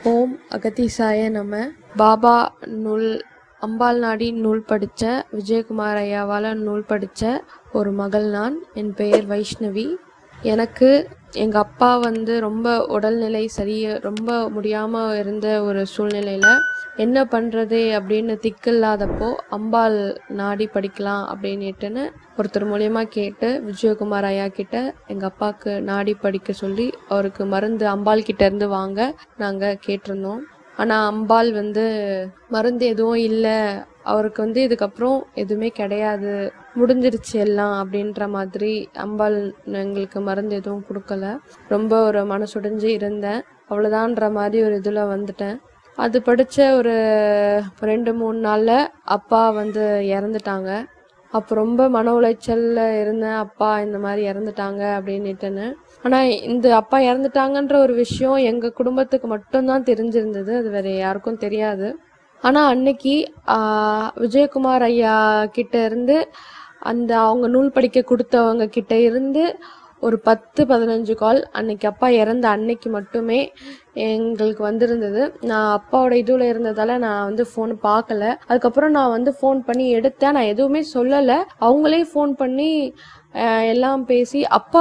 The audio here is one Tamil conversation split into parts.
ஓம் அகதீசாய நம பாபா நூல் அம்பாள் நாடி நூல் படித்த விஜயகுமார் ஐயாவால் நூல் படித்த ஒரு மகள் நான் என் பெயர் வைஷ்ணவி எனக்கு எங்கள் அப்பா வந்து ரொம்ப உடல்நிலை சரி ரொம்ப முடியாமல் இருந்த ஒரு சூழ்நிலையில் என்ன பண்ணுறது அப்படின்னு திக்கில்லாதப்போ அம்பாள் நாடி படிக்கலாம் அப்படின்னுட்டுன்னு ஒருத்தர் மூலயமா கேட்டு விஜயகுமார் ஐயா கிட்ட எங்கள் அப்பாவுக்கு நாடி படிக்க சொல்லி அவருக்கு மருந்து அம்பாள் கிட்ட இருந்து வாங்க நாங்கள் கேட்டிருந்தோம் ஆனால் அம்பாள் வந்து மருந்து எதுவும் இல்லை அவருக்கு வந்து இதுக்கப்புறம் எதுவுமே கிடையாது முடிஞ்சிருச்சு எல்லாம் அப்படின்ற மாதிரி அம்பாள் எங்களுக்கு மருந்து எதுவும் கொடுக்கல ரொம்ப ஒரு மனசுடைஞ்சு இருந்தேன் அவ்வளோதான்ற மாதிரி ஒரு இதில் வந்துட்டேன் அது படித்த ஒரு ரெண்டு மூணு நாளில் அப்பா வந்து இறந்துட்டாங்க அப்போ ரொம்ப மன உளைச்சல்ல இருந்தேன் அப்பா இந்த மாதிரி இறந்துட்டாங்க அப்படின்னுட்டுன்னு ஆனால் இந்த அப்பா இறந்துட்டாங்கன்ற ஒரு விஷயம் எங்கள் குடும்பத்துக்கு மட்டும்தான் தெரிஞ்சிருந்தது அது வேற யாருக்கும் தெரியாது ஆனால் அன்னைக்கு ஆஹ், விஜயகுமார் ஐயா கிட்ட இருந்து அந்த அவங்க நூல் படிக்க கொடுத்தவங்க கிட்ட இருந்து ஒரு பத்து பதினஞ்சு கால் அன்னைக்கு அப்பா இறந்த அன்னைக்கு மட்டுமே எங்களுக்கு வந்திருந்தது நான் அப்பாவோட இதுல இருந்ததால நான் வந்து ஃபோன் பார்க்கல அதுக்கப்புறம் நான் வந்து ஃபோன் பண்ணி எடுத்தேன் நான் எதுவுமே சொல்லலை அவங்களே ஃபோன் பண்ணி அஹ், எல்லாம் பேசி அப்பா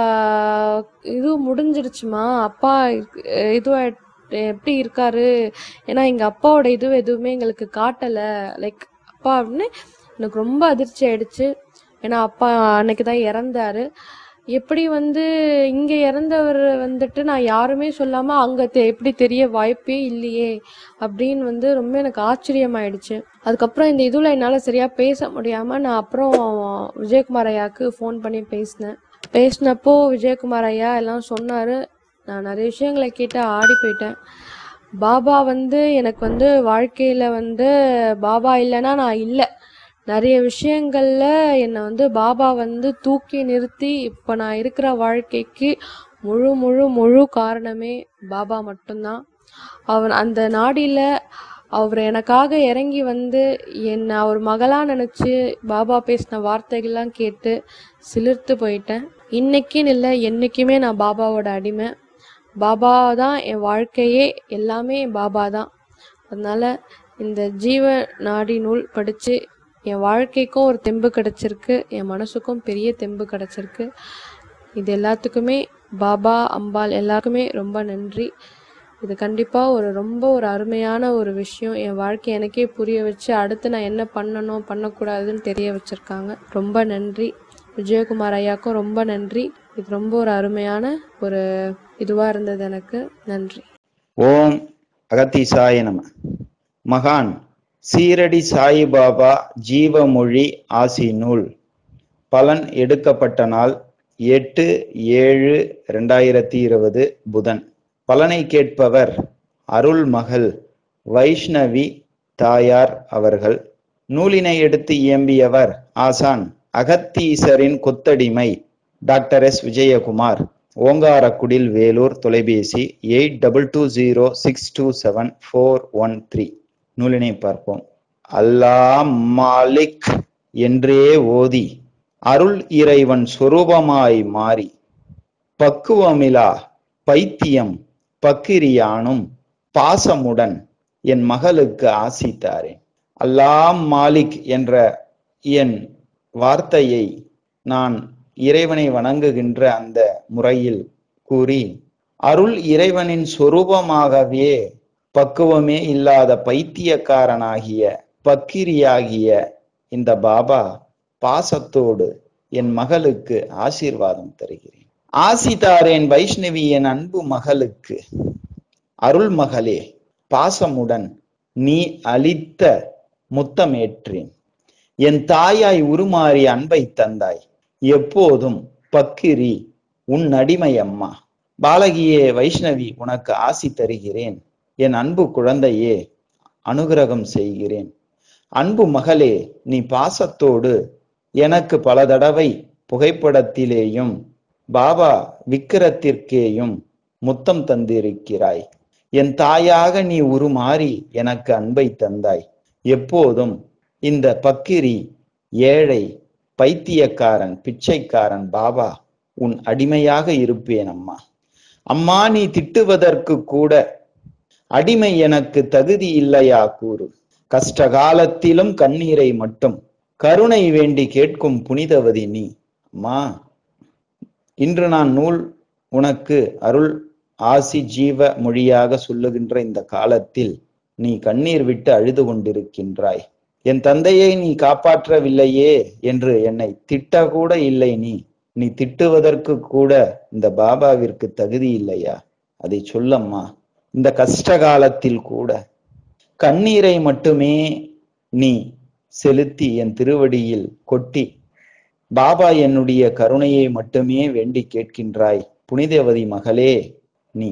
இது முடிஞ்சிருச்சுமா அப்பா இதுவா எப்படி இருக்காரு ஏன்னா எங்க அப்பாவோட இது எதுவுமே எங்களுக்கு காட்டல லைக் அப்பா அப்படின்னு எனக்கு ரொம்ப அதிர்ச்சி ஆயிடுச்சு ஏன்னா அப்பா அன்னைக்கு தான் இறந்தாரு எப்படி வந்து இங்க இறந்தவர் வந்துட்டு நான் யாருமே சொல்லாம அங்க தெ- எப்படி தெரிய வாய்ப்பே இல்லையே அப்படின்னு வந்து ரொம்ப எனக்கு ஆச்சரியமாயிடுச்சு அதுக்கப்புறம் இந்த இதுல என்னால சரியா பேச முடியாம நான் அப்புறம் விஜயகுமார் ஐயாவுக்கு ஃபோன் பண்ணி பேசினேன் பேசினப்போ விஜயகுமார் ஐயா எல்லாம் சொன்னாரு நான் நிறைய விஷயங்களை கேட்டு ஆடி போயிட்டேன் பாபா வந்து எனக்கு வந்து வாழ்க்கையில வந்து பாபா இல்லைன்னா நான் இல்லை நிறைய விஷயங்கள்ல என்னை வந்து பாபா வந்து தூக்கி நிறுத்தி இப்போ நான் இருக்கிற வாழ்க்கைக்கு முழு முழு முழு காரணமே பாபா மட்டும்தான் அவர் அந்த நாடியில அவர் எனக்காக இறங்கி வந்து என்னை அவர் மகளா நினைச்சு பாபா பேசின வார்த்தைகள்லாம் கேட்டு சிலிர்த்து போயிட்டேன் இன்னைக்குன்னு இல்லை என்னைக்குமே நான் பாபாவோட அடிமை பாபா தான் என் வாழ்க்கையே எல்லாமே பாபா தான் அதனால இந்த ஜீவ நாடி நூல் படித்து என் வாழ்க்கைக்கும் ஒரு தெம்பு கிடைச்சிருக்கு என் மனசுக்கும் பெரிய தெம்பு கிடைச்சிருக்கு இது எல்லாத்துக்குமே பாபா அம்பாள் எல்லாருக்குமே ரொம்ப நன்றி இது கண்டிப்பாக ஒரு ரொம்ப ஒரு அருமையான ஒரு விஷயம் என் வாழ்க்கை எனக்கே புரிய வச்சு அடுத்து நான் என்ன பண்ணணும் பண்ணக்கூடாதுன்னு தெரிய வச்சுருக்காங்க ரொம்ப நன்றி விஜயகுமார் ஐயாக்கும் ரொம்ப நன்றி இது ரொம்ப ஒரு அருமையான ஒரு இதுவாக இருந்தது எனக்கு நன்றி ஓம் அகத்தீசாய நம மகான் சீரடி சாயிபாபா ஜீவமொழி ஆசி நூல் பலன் எடுக்கப்பட்ட நாள் எட்டு ஏழு ரெண்டாயிரத்தி இருபது புதன் பலனை கேட்பவர் அருள் மகள் வைஷ்ணவி தாயார் அவர்கள் நூலினை எடுத்து இயம்பியவர் ஆசான் அகத்தீசரின் கொத்தடிமை டாக்டர் எஸ் விஜயகுமார் ஓங்காரக்குடில் வேலூர் தொலைபேசி eight double two zero six two seven four one three நூலினை பார்ப்போம் அல்லாஹ் மாலிக் என்றே ஓதி அருள் இறைவன் சொரூபமாய் மாறி பக்குவமிலா பைத்தியம் பக்கிரியானும் பாசமுடன் என் மகளுக்கு ஆசித்தாரேன் அல்லாம் மாலிக் என்ற என் வார்த்தையை நான் இறைவனை வணங்குகின்ற அந்த முறையில் கூறி அருள் இறைவனின் சொரூபமாகவே பக்குவமே இல்லாத பைத்தியக்காரனாகிய பக்கிரியாகிய இந்த பாபா பாசத்தோடு என் மகளுக்கு ஆசீர்வாதம் தருகிறேன் ஆசி தாரேன் வைஷ்ணவி என் அன்பு மகளுக்கு அருள் மகளே பாசமுடன் நீ அளித்த முத்தமேற்றேன் என் தாயாய் உருமாறி அன்பை தந்தாய் எப்போதும் பக்கிரி உன் அடிமை அம்மா பாலகியே வைஷ்ணவி உனக்கு ஆசி தருகிறேன் என் அன்பு குழந்தையே அனுகிரகம் செய்கிறேன் அன்பு மகளே நீ பாசத்தோடு எனக்கு பல தடவை புகைப்படத்திலேயும் பாபா விக்கிரத்திற்கேயும் முத்தம் தந்திருக்கிறாய் என் தாயாக நீ உருமாறி எனக்கு அன்பை தந்தாய் எப்போதும் இந்த பக்கிரி ஏழை பைத்தியக்காரன் பிச்சைக்காரன் பாபா உன் அடிமையாக இருப்பேன் அம்மா அம்மா நீ திட்டுவதற்கு கூட அடிமை எனக்கு தகுதி இல்லையா கூறு கஷ்ட காலத்திலும் கண்ணீரை மட்டும் கருணை வேண்டி கேட்கும் புனிதவதி நீ அம்மா இன்று நான் நூல் உனக்கு அருள் ஆசி ஜீவ மொழியாக சொல்லுகின்ற இந்த காலத்தில் நீ கண்ணீர் விட்டு அழுது கொண்டிருக்கின்றாய் என் தந்தையை நீ காப்பாற்றவில்லையே என்று என்னை திட்ட கூட இல்லை நீ நீ திட்டுவதற்கு கூட இந்த பாபாவிற்கு தகுதி இல்லையா அதை சொல்லம்மா இந்த கஷ்ட காலத்தில் கூட கண்ணீரை மட்டுமே நீ செலுத்தி என் திருவடியில் கொட்டி பாபா என்னுடைய கருணையை மட்டுமே வேண்டி கேட்கின்றாய் புனிதவதி மகளே நீ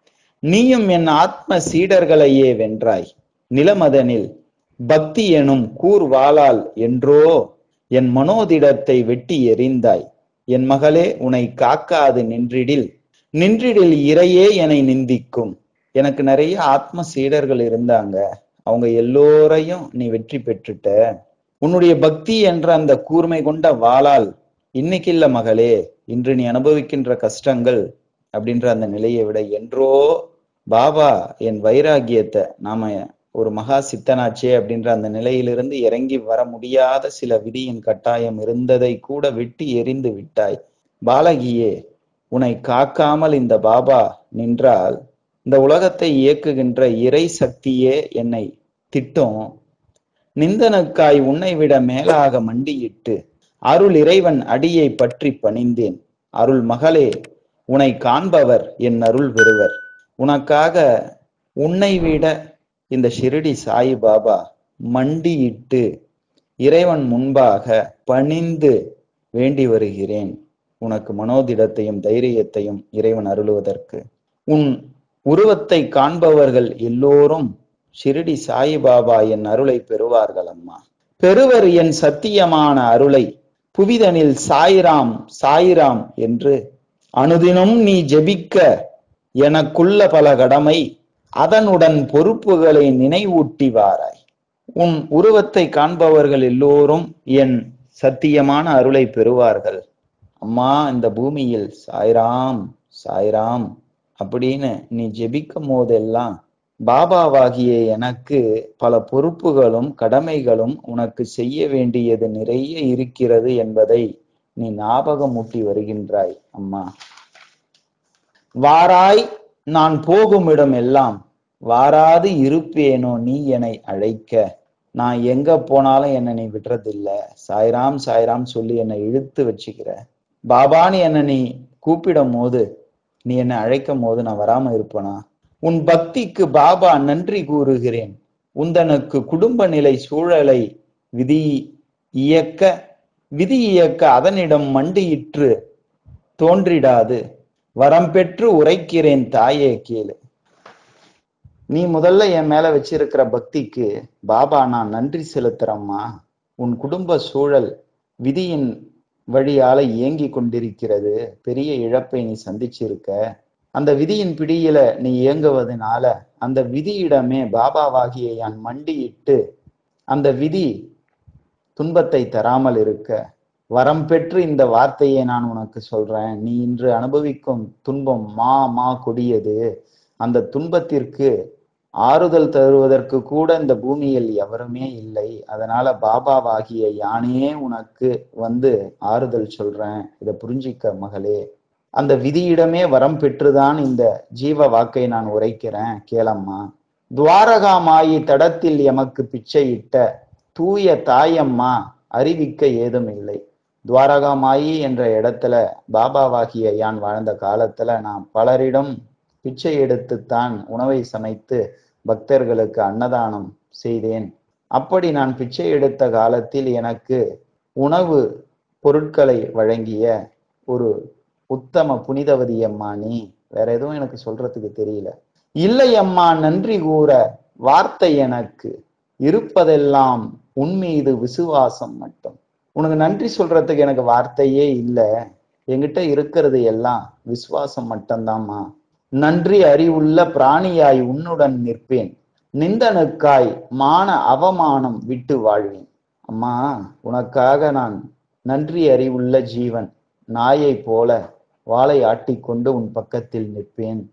நீயும் என் ஆத்ம சீடர்களையே வென்றாய் நிலமதனில் பக்தி எனும் கூர் வாளால் என்றோ என் மனோதிடத்தை வெட்டி எறிந்தாய் என் மகளே உன்னை காக்காது நின்றிடில் நின்றிடில் இறையே என்னை நிந்திக்கும் எனக்கு நிறைய ஆத்ம சீடர்கள் இருந்தாங்க அவங்க எல்லோரையும் நீ வெற்றி பெற்றுட்ட உன்னுடைய பக்தி என்ற அந்த கூர்மை கொண்ட வாளால் இன்னைக்கு இல்ல மகளே இன்று நீ அனுபவிக்கின்ற கஷ்டங்கள் அப்படின்ற அந்த நிலையை விட என்றோ பாபா என் வைராகியத்தை நாம ஒரு மகா சித்தனாச்சே அப்படின்ற அந்த நிலையிலிருந்து இறங்கி வர முடியாத சில விதியின் கட்டாயம் இருந்ததை கூட வெட்டி எரிந்து விட்டாய் பாலகியே உன்னை காக்காமல் இந்த பாபா நின்றால் இந்த உலகத்தை இயக்குகின்ற இறை சக்தியே என்னை திட்டும் நிந்தனுக்காய் உன்னை விட மேலாக மண்டியிட்டு அருள் இறைவன் அடியை பற்றி பணிந்தேன் அருள் மகளே உன்னை காண்பவர் என் அருள் பெறுவர் உனக்காக உன்னை விட இந்த ஷிரடி சாய் பாபா மண்டியிட்டு இறைவன் முன்பாக பணிந்து வேண்டி வருகிறேன் உனக்கு மனோதிடத்தையும் தைரியத்தையும் இறைவன் அருளுவதற்கு உன் உருவத்தை காண்பவர்கள் எல்லோரும் ஷிரடி சாயிபாபா என் அருளை பெறுவார்கள் அம்மா பெறுவர் என் சத்தியமான அருளை புவிதனில் சாயிராம் சாயிராம் என்று அனுதினம் நீ ஜெபிக்க எனக்குள்ள பல கடமை அதனுடன் பொறுப்புகளை நினைவூட்டி வாராய் உன் உருவத்தை காண்பவர்கள் எல்லோரும் என் சத்தியமான அருளை பெறுவார்கள் அம்மா இந்த பூமியில் சாய்ராம் சாய்ராம் அப்படின்னு நீ ஜெபிக்கும் போதெல்லாம் பாபாவாகிய எனக்கு பல பொறுப்புகளும் கடமைகளும் உனக்கு செய்ய வேண்டியது நிறைய இருக்கிறது என்பதை நீ ஞாபகமூட்டி வருகின்றாய் அம்மா வாராய் நான் போகும் இடம் எல்லாம் வாராது இருப்பேனோ நீ என்னை அழைக்க நான் எங்க போனாலும் என்னை நீ விடுறதில்ல சாய்ராம் சாய்ராம் சொல்லி என்னை இழுத்து வச்சுக்கிற பாபான்னு என்னை நீ கூப்பிடும் போது நீ என்னை அழைக்கும் போது நான் வராம இருப்பனா உன் பக்திக்கு பாபா நன்றி கூறுகிறேன் உந்தனுக்கு குடும்ப நிலை சூழலை விதி இயக்க விதி இயக்க அதனிடம் மண்டியிற்று தோன்றிடாது வரம் பெற்று உரைக்கிறேன் தாயே கேளு நீ முதல்ல என் மேல வச்சிருக்கிற பக்திக்கு பாபா நான் நன்றி செலுத்துறம்மா உன் குடும்ப சூழல் விதியின் வழியால இயங்கி கொண்டிருக்கிறது பெரிய இழப்பை நீ சந்திச்சிருக்க அந்த விதியின் பிடியில நீ இயங்குவதனால அந்த விதியிடமே பாபாவாகிய என் மண்டியிட்டு அந்த விதி துன்பத்தை தராமல் இருக்க வரம் பெற்று இந்த வார்த்தையை நான் உனக்கு சொல்றேன் நீ இன்று அனுபவிக்கும் துன்பம் மா மா கொடியது அந்த துன்பத்திற்கு ஆறுதல் தருவதற்கு கூட இந்த பூமியில் எவருமே இல்லை அதனால பாபாவாகிய யானே உனக்கு வந்து ஆறுதல் சொல்றேன் இதை புரிஞ்சிக்க மகளே அந்த விதியிடமே வரம் பெற்றுதான் இந்த ஜீவ வாக்கை நான் உரைக்கிறேன் கேளம்மா துவாரகா மாயி தடத்தில் எமக்கு பிச்சையிட்ட தூய தாயம்மா அறிவிக்க ஏதும் இல்லை துவாரகா மாயி என்ற இடத்துல பாபாவாகிய யான் வாழ்ந்த காலத்துல நான் பலரிடம் பிச்சை எடுத்துத்தான் உணவை சமைத்து பக்தர்களுக்கு அன்னதானம் செய்தேன் அப்படி நான் பிச்சை எடுத்த காலத்தில் எனக்கு உணவு பொருட்களை வழங்கிய ஒரு உத்தம புனிதவதி அம்மா நீ வேற எதுவும் எனக்கு சொல்றதுக்கு தெரியல இல்லை அம்மா நன்றி கூற வார்த்தை எனக்கு இருப்பதெல்லாம் உன் மீது விசுவாசம் மட்டும் உனக்கு நன்றி சொல்றதுக்கு எனக்கு வார்த்தையே இல்லை என்கிட்ட இருக்கிறது எல்லாம் விசுவாசம் மட்டும்தாம்மா நன்றி அறிவுள்ள பிராணியாய் உன்னுடன் நிற்பேன் நிந்தனுக்காய் மான அவமானம் விட்டு வாழ்வேன் அம்மா உனக்காக நான் நன்றி அறிவுள்ள ஜீவன் நாயை போல வாளை ஆட்டிக்கொண்டு உன் பக்கத்தில் நிற்பேன்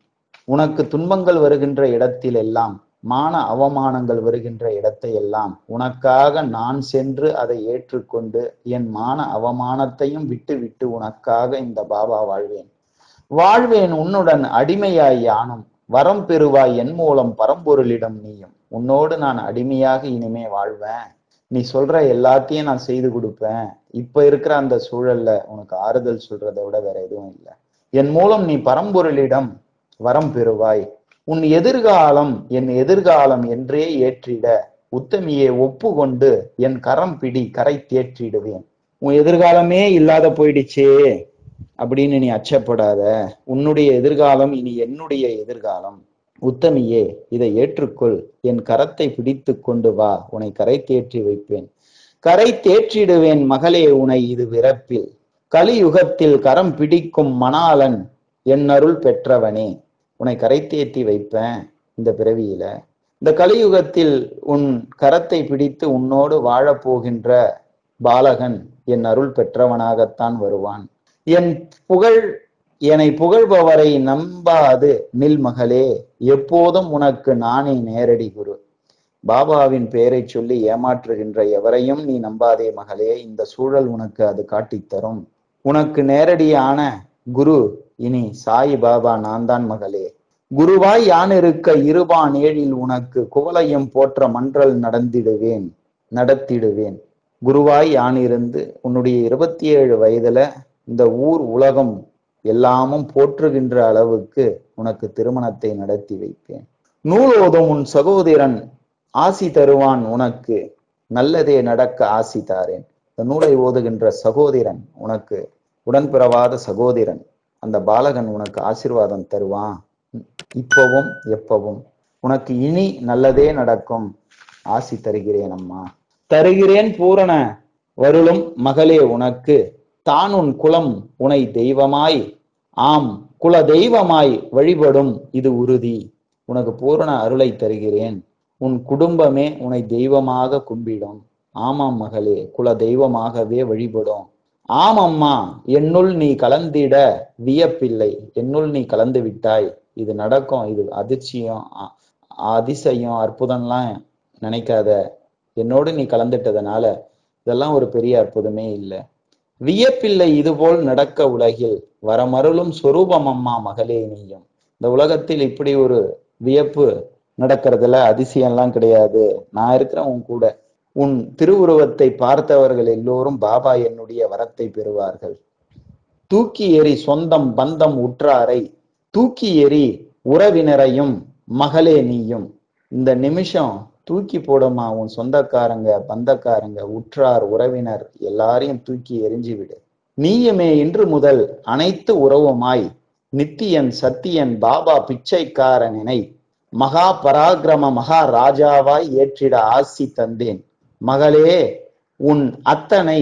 உனக்கு துன்பங்கள் வருகின்ற இடத்தில் எல்லாம் மான அவமானங்கள் வருகின்ற இடத்தை எல்லாம் உனக்காக நான் சென்று அதை ஏற்றுக்கொண்டு என் மான அவமானத்தையும் விட்டு விட்டு உனக்காக இந்த பாபா வாழ்வேன் வாழ்வேன் உன்னுடன் அடிமையாய் யானும் வரம் பெறுவாய் என் மூலம் பரம்பொருளிடம் நீயும் உன்னோடு நான் அடிமையாக இனிமே வாழ்வேன் நீ சொல்ற எல்லாத்தையும் நான் செய்து கொடுப்பேன் இப்ப இருக்கிற அந்த சூழல்ல உனக்கு ஆறுதல் சொல்றதை விட வேற எதுவும் இல்லை என் மூலம் நீ பரம்பொருளிடம் வரம் பெறுவாய் உன் எதிர்காலம் என் எதிர்காலம் என்றே ஏற்றிட உத்தமியே ஒப்புக்கொண்டு என் கரம் பிடி கரை தேற்றிடுவேன் உன் எதிர்காலமே இல்லாத போயிடுச்சே அப்படின்னு நீ அச்சப்படாத உன்னுடைய எதிர்காலம் இனி என்னுடைய எதிர்காலம் உத்தமியே இதை ஏற்றுக்கொள் என் கரத்தை பிடித்து கொண்டு வா உன்னை கரை தேற்றி வைப்பேன் கரை தேற்றிடுவேன் மகளே உனை இது விரப்பில் கலியுகத்தில் கரம் பிடிக்கும் மணாளன் என் அருள் பெற்றவனே உன்னை கரை தேற்றி வைப்பேன் இந்த பிறவியில இந்த கலியுகத்தில் உன் கரத்தை பிடித்து உன்னோடு வாழப் போகின்ற பாலகன் என் அருள் பெற்றவனாகத்தான் வருவான் என் புகழ் என்னை புகழ்பவரை நம்பாது நில் மகளே எப்போதும் உனக்கு நானே நேரடி குரு பாபாவின் பெயரை சொல்லி ஏமாற்றுகின்ற எவரையும் நீ நம்பாதே மகளே இந்த சூழல் உனக்கு அது காட்டித் தரும் உனக்கு நேரடியான குரு இனி சாய் பாபா நான் தான் மகளே குருவாய் யான் இருக்க இருபான் ஏழில் உனக்கு குவலையும் போற்ற மன்றல் நடந்திடுவேன் நடத்திடுவேன் குருவாய் யான் இருந்து உன்னுடைய இருபத்தி ஏழு வயதுல இந்த ஊர் உலகம் எல்லாமும் போற்றுகின்ற அளவுக்கு உனக்கு திருமணத்தை நடத்தி வைப்பேன் நூலோதும் உன் சகோதரன் ஆசி தருவான் உனக்கு நல்லதே நடக்க ஆசி தாரேன் இந்த நூலை ஓதுகின்ற சகோதரன் உனக்கு உடன்பிறவாத சகோதரன் அந்த பாலகன் உனக்கு ஆசீர்வாதம் தருவான் இப்பவும் எப்பவும் உனக்கு இனி நல்லதே நடக்கும் ஆசி தருகிறேன் அம்மா தருகிறேன் பூரண வருளும் மகளே உனக்கு தான் உன் குலம் உனை தெய்வமாய் ஆம் குல தெய்வமாய் வழிபடும் இது உறுதி உனக்கு பூரண அருளை தருகிறேன் உன் குடும்பமே உன்னை தெய்வமாக கும்பிடும் ஆமாம் மகளே குல தெய்வமாகவே வழிபடும் ஆமம்மா என்னுள் நீ கலந்திட வியப்பில்லை என்னுள் நீ கலந்து விட்டாய் இது நடக்கும் இது அதிர்ச்சியம் அ- அதிசயம் அற்புதம்லாம் நினைக்காத என்னோடு நீ கலந்துட்டதுனால இதெல்லாம் ஒரு பெரிய அற்புதமே இல்லை வியப்பில்லை இதுபோல் நடக்க உலகில் வரமருளும் சொரூபம் அம்மா மகளே நீயும் இந்த உலகத்தில் இப்படி ஒரு வியப்பு நடக்கிறதுல அதிசயம்லாம் கிடையாது நான் இருக்கிறேன் உன் கூட உன் திருவுருவத்தை பார்த்தவர்கள் எல்லோரும் பாபா என்னுடைய வரத்தை பெறுவார்கள் தூக்கி எறி சொந்தம் பந்தம் உற்றாரை தூக்கி எறி உறவினரையும் மகளே நீயும் இந்த நிமிஷம் தூக்கி போடுமா உன் சொந்தக்காரங்க பந்தக்காரங்க உற்றார் உறவினர் எல்லாரையும் தூக்கி எரிஞ்சு விடு நீயுமே இன்று முதல் அனைத்து உறவுமாய் நித்தியன் சத்தியன் பாபா பிச்சைக்காரனினை மகா பராக்கிரம மகா ராஜாவாய் ஏற்றிட ஆசி தந்தேன் மகளே உன் அத்தனை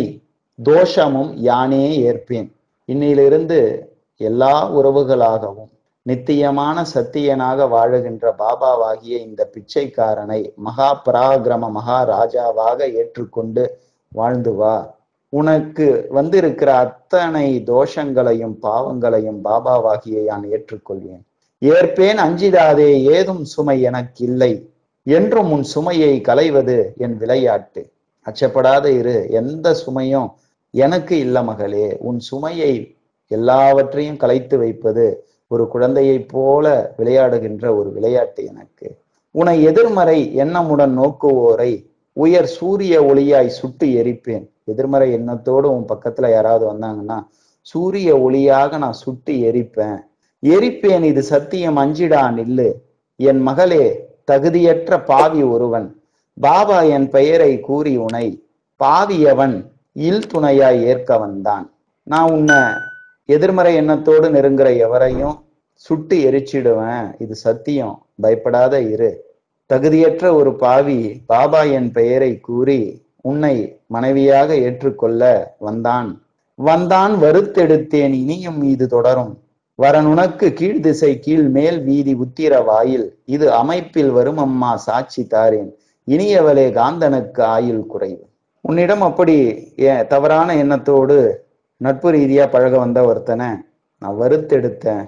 தோஷமும் யானே ஏற்பேன் இன்னிலிருந்து எல்லா உறவுகளாகவும் நித்தியமான சத்தியனாக வாழுகின்ற பாபாவாகிய இந்த பிச்சைக்காரனை மகா பராக்கிரம மகா ராஜாவாக ஏற்றுக்கொண்டு வாழ்ந்து வா உனக்கு வந்திருக்கிற அத்தனை தோஷங்களையும் பாவங்களையும் பாபாவாகிய யான் ஏற்றுக்கொள்வேன் ஏற்பேன் அஞ்சிடாதே ஏதும் சுமை எனக்கு இல்லை என்றும் உன் சுமையை களைவது என் விளையாட்டு அச்சப்படாத இரு எந்த சுமையும் எனக்கு இல்ல மகளே உன் சுமையை எல்லாவற்றையும் கலைத்து வைப்பது ஒரு குழந்தையைப் போல விளையாடுகின்ற ஒரு விளையாட்டு எனக்கு உனை எதிர்மறை எண்ணமுடன் நோக்குவோரை உயர் சூரிய ஒளியாய் சுட்டு எரிப்பேன் எதிர்மறை எண்ணத்தோடு உன் பக்கத்துல யாராவது வந்தாங்கன்னா சூரிய ஒளியாக நான் சுட்டு எரிப்பேன் எரிப்பேன் இது சத்தியம் அஞ்சிடா நில்லு என் மகளே தகுதியற்ற பாவி ஒருவன் பாபா என் பெயரை கூறி உனை பாவியவன் இல் துணையாய் ஏற்க வந்தான் நான் உன்னை எதிர்மறை எண்ணத்தோடு நெருங்குற எவரையும் சுட்டு எரிச்சிடுவேன் இது சத்தியம் பயப்படாத இரு தகுதியற்ற ஒரு பாவி பாபா என் பெயரை கூறி உன்னை மனைவியாக ஏற்றுக்கொள்ள வந்தான் வந்தான் வறுத்தெடுத்தேன் இனியும் இது தொடரும் வரனுனக்கு கீழ் திசை கீழ் மேல் வீதி உத்திர வாயில் இது அமைப்பில் வரும் அம்மா சாட்சி தாரேன் இனியவளே காந்தனுக்கு ஆயுள் குறைவு உன்னிடம் அப்படி ஏ- தவறான எண்ணத்தோடு நட்பு ரீதியா பழக வந்த ஒருத்தனை நான் வறுத்தெடுத்தேன்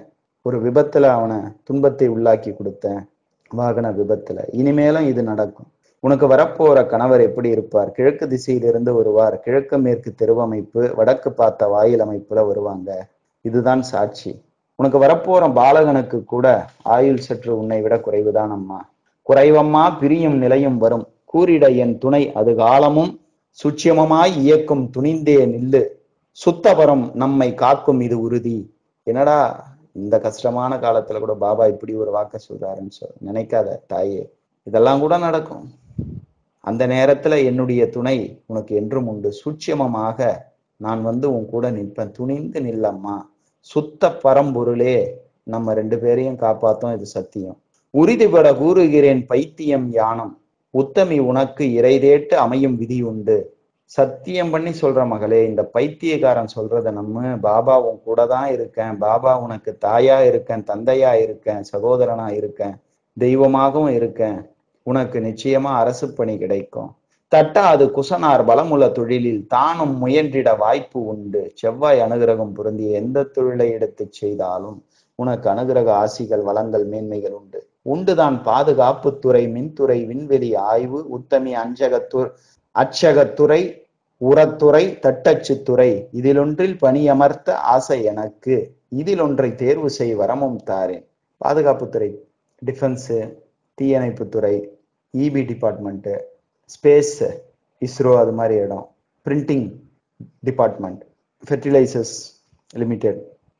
ஒரு விபத்துல அவனை துன்பத்தை உள்ளாக்கி கொடுத்தேன் வாகன விபத்துல இனிமேலும் இது நடக்கும் உனக்கு வரப்போற கணவர் எப்படி இருப்பார் கிழக்கு திசையிலிருந்து வருவார் கிழக்கு மேற்கு தெருவமைப்பு வடக்கு பார்த்த வாயில் அமைப்புல வருவாங்க இதுதான் சாட்சி உனக்கு வரப்போற பாலகனுக்கு கூட ஆயுள் சற்று உன்னை விட குறைவுதான் அம்மா குறைவம்மா பிரியும் நிலையும் வரும் கூறிட என் துணை அது காலமும் சுட்சியமமாய் இயக்கும் துணிந்தே நில்லு சுத்தபரம் நம்மை காக்கும் இது உறுதி என்னடா இந்த கஷ்டமான காலத்துல கூட பாபா இப்படி ஒரு வாக்க சொல்றாருன்னு சொல் நினைக்காத தாயே இதெல்லாம் கூட நடக்கும் அந்த நேரத்துல என்னுடைய துணை உனக்கு என்றும் உண்டு சூட்சியமமாக நான் வந்து உன் கூட நிற்பேன் துணிந்து நில்லம்மா சுத்த பரம்பொருளே நம்ம ரெண்டு பேரையும் காப்பாத்தும் இது சத்தியம் உறுதிபட கூறுகிறேன் பைத்தியம் யானம் உத்தமி உனக்கு இறைதேட்டு அமையும் விதி உண்டு சத்தியம் பண்ணி சொல்ற மகளே இந்த பைத்தியக்காரன் சொல்றத நம்ம பாபா உன் கூட தான் இருக்கேன் பாபா உனக்கு தாயா இருக்கேன் தந்தையா இருக்கேன் சகோதரனா இருக்கேன் தெய்வமாகவும் இருக்கேன் உனக்கு நிச்சயமா அரசு பணி கிடைக்கும் தட்டாது குசனார் பலமுள்ள தொழிலில் தானும் முயன்றிட வாய்ப்பு உண்டு செவ்வாய் அனுகிரகம் பொருந்திய எந்த தொழிலை எடுத்து செய்தாலும் உனக்கு அனுகிரக ஆசிகள் வளங்கள் மேன்மைகள் உண்டு உண்டுதான் பாதுகாப்புத்துறை மின்துறை விண்வெளி ஆய்வு உத்தமி அஞ்சகத்துறை அச்சகத்துறை உரத்துறை தட்டச்சுத்துறை இதிலொன்றில் பணியமர்த்த ஆசை எனக்கு இதில் ஒன்றை தேர்வு செய் வரமும் தாரேன் பாதுகாப்புத்துறை டிஃபென்ஸு தீயணைப்புத்துறை இபி டிபார்ட்மெண்ட்டு ஸ்பேஸ் இஸ்ரோ அது மாதிரி இடம் printing department fertilisers limited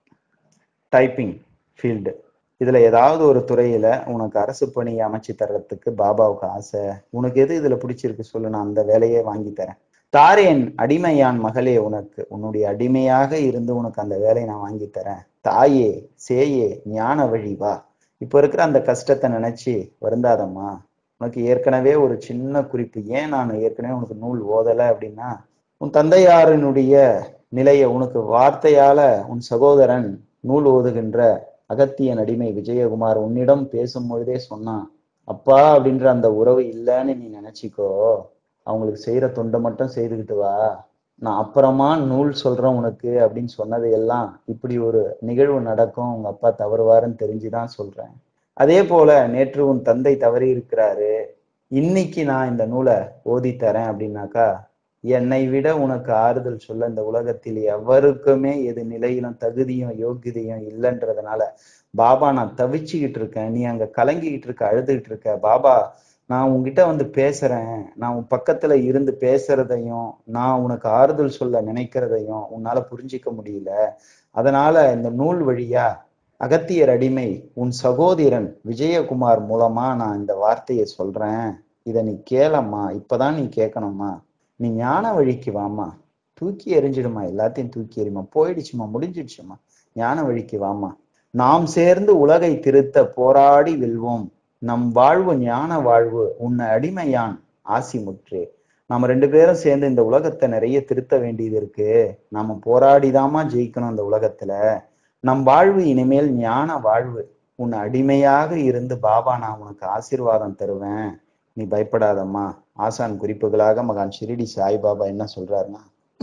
typing field இதுல ஏதாவது ஒரு துறையில உனக்கு அரசு பணி அமைச்சு தர்றதுக்கு பாபாவுக்கு ஆசை உனக்கு எது இதுல பிடிச்சிருக்கு சொல்லு நான் அந்த வேலையே வாங்கி தரேன் தாரேன் அடிமையான் மகளே உனக்கு உன்னுடைய அடிமையாக இருந்து உனக்கு அந்த வேலையை நான் வாங்கி தரேன் தாயே சேயே ஞான வழி வா இப்ப இருக்கிற அந்த கஷ்டத்தை நினைச்சு வருந்தாதம்மா உனக்கு ஏற்கனவே ஒரு சின்ன குறிப்பு ஏன் நான் ஏற்கனவே உனக்கு நூல் ஓதலை அப்படின்னா உன் தந்தையாரினுடைய நிலையை உனக்கு வார்த்தையால உன் சகோதரன் நூல் ஓதுகின்ற அகத்தியன் அடிமை விஜயகுமார் உன்னிடம் பேசும் பொழுதே சொன்னான் அப்பா அப்படின்ற அந்த உறவு இல்லைன்னு நீ நினைச்சிக்கோ அவங்களுக்கு செய்யற தொண்டை மட்டும் செய்துக்கிட்டு வா நான் அப்புறமா நூல் சொல்றேன் உனக்கு அப்படின்னு சொன்னது எல்லாம் இப்படி ஒரு நிகழ்வு நடக்கும் உங்க அப்பா தவறுவாருன்னு தெரிஞ்சுதான் சொல்றேன் அதே போல நேற்று உன் தந்தை தவறி இருக்கிறாரு இன்னைக்கு நான் இந்த நூலை ஓதி தரேன் அப்படின்னாக்கா என்னை விட உனக்கு ஆறுதல் சொல்ல இந்த உலகத்தில் எவருக்குமே எது நிலையிலும் தகுதியும் யோகியதையும் இல்லைன்றதுனால பாபா நான் தவிச்சுக்கிட்டு இருக்கேன் நீ அங்க கலங்கிக்கிட்டு இருக்க அழுதுகிட்டு இருக்க பாபா நான் உன்கிட்ட வந்து பேசுறேன் நான் உன் பக்கத்துல இருந்து பேசுறதையும் நான் உனக்கு ஆறுதல் சொல்ல நினைக்கிறதையும் உன்னால புரிஞ்சிக்க முடியல அதனால இந்த நூல் வழியா அகத்தியர் அடிமை உன் சகோதரன் விஜயகுமார் மூலமா நான் இந்த வார்த்தையை சொல்றேன் இத நீ கேளம்மா இப்பதான் நீ கேட்கணும்மா நீ ஞான வழிக்கு வாமா தூக்கி எறிஞ்சிடுமா எல்லாத்தையும் தூக்கி எறிமா போயிடுச்சுமா முடிஞ்சிடுச்சுமா ஞான வழிக்கு வாமா நாம் சேர்ந்து உலகை திருத்த போராடி வெல்வோம் நம் வாழ்வு ஞான வாழ்வு உன்னை அடிமையான் ஆசி முற்றே நாம ரெண்டு பேரும் சேர்ந்து இந்த உலகத்தை நிறைய திருத்த வேண்டியது இருக்கு நாம போராடிதாமா ஜெயிக்கணும் இந்த உலகத்துல நம் வாழ்வு இனிமேல் ஞான வாழ்வு உன் அடிமையாக இருந்து பாபா நான் உனக்கு ஆசீர்வாதம் தருவேன் நீ பயப்படாதம்மா ஆசான் குறிப்புகளாக மகான் ஷிரிடி சாய்பாபா என்ன சொல்றாருன்னா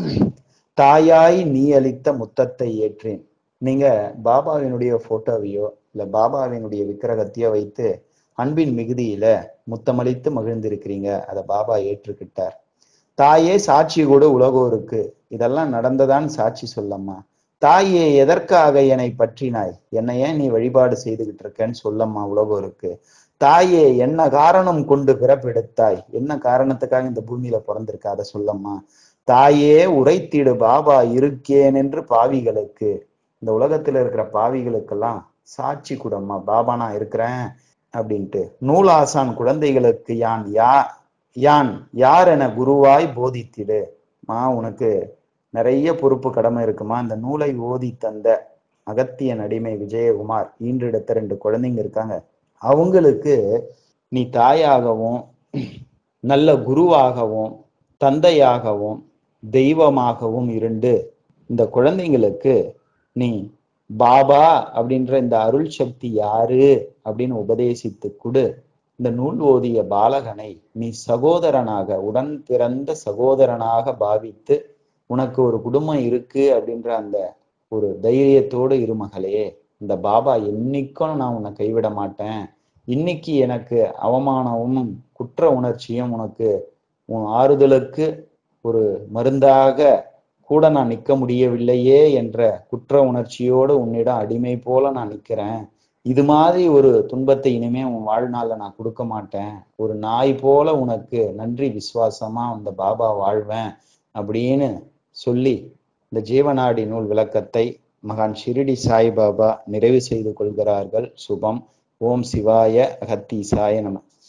தாயாய் நீ அளித்த முத்தத்தை ஏற்றேன் நீங்க பாபாவினுடைய போட்டோவையோ இல்ல பாபாவினுடைய விக்கிரகத்தையோ வைத்து அன்பின் மிகுதியில முத்தமளித்து மகிழ்ந்திருக்கிறீங்க அதை பாபா ஏற்றுக்கிட்டார் தாயே சாட்சி கூட உலகோருக்கு இதெல்லாம் நடந்ததான் சாட்சி சொல்லம்மா தாயே எதற்காக என்னை பற்றினாய் என்னை ஏன் நீ வழிபாடு செய்துகிட்டு இருக்கேன்னு சொல்லம்மா உலகோருக்கு தாயே என்ன காரணம் கொண்டு பிறப்பெடுத்தாய் என்ன காரணத்துக்காக இந்த பூமியில பிறந்திருக்க அதை சொல்லம்மா தாயே உரைத்திடு பாபா இருக்கேன் என்று பாவிகளுக்கு இந்த உலகத்துல இருக்கிற பாவிகளுக்கெல்லாம் சாட்சி கூடம்மா பாபா நான் இருக்கிறேன் அப்படின்ட்டு நூலாசான் குழந்தைகளுக்கு யான் யா யான் யார் என குருவாய் போதித்திடு மா உனக்கு நிறைய பொறுப்பு கடமை இருக்குமா இந்த நூலை ஓதி தந்த அகத்தியன் அடிமை விஜயகுமார் ஈன்றெடுத்த ரெண்டு குழந்தைங்க இருக்காங்க அவங்களுக்கு நீ தாயாகவும் நல்ல குருவாகவும் தந்தையாகவும் தெய்வமாகவும் இருந்து இந்த குழந்தைங்களுக்கு நீ பாபா அப்படின்ற இந்த அருள் சக்தி யாரு அப்படின்னு உபதேசித்து கொடு இந்த நூல் ஓதிய பாலகனை நீ சகோதரனாக உடன் பிறந்த சகோதரனாக பாவித்து உனக்கு ஒரு குடும்பம் இருக்கு அப்படின்ற அந்த ஒரு தைரியத்தோடு இருமகளே இந்த பாபா என்னைக்கும் நான் உன்னை கைவிட மாட்டேன் இன்னைக்கு எனக்கு அவமானமும் குற்ற உணர்ச்சியும் உனக்கு உன் ஆறுதலுக்கு ஒரு மருந்தாக கூட நான் நிற்க முடியவில்லையே என்ற குற்ற உணர்ச்சியோடு உன்னிடம் அடிமை போல நான் நிற்கிறேன் இது மாதிரி ஒரு துன்பத்தை இனிமே உன் வாழ்நாள்ல நான் கொடுக்க மாட்டேன் ஒரு நாய் போல உனக்கு நன்றி விசுவாசமா அந்த பாபா வாழ்வேன் அப்படின்னு சொல்லி இந்த ஜீவநாடி நூல் விளக்கத்தை மகான் ஷிரிடி சாய்பாபா நிறைவு செய்து கொள்கிறார்கள் சுபம் ஓம் சிவாய அகத்தீசாய நம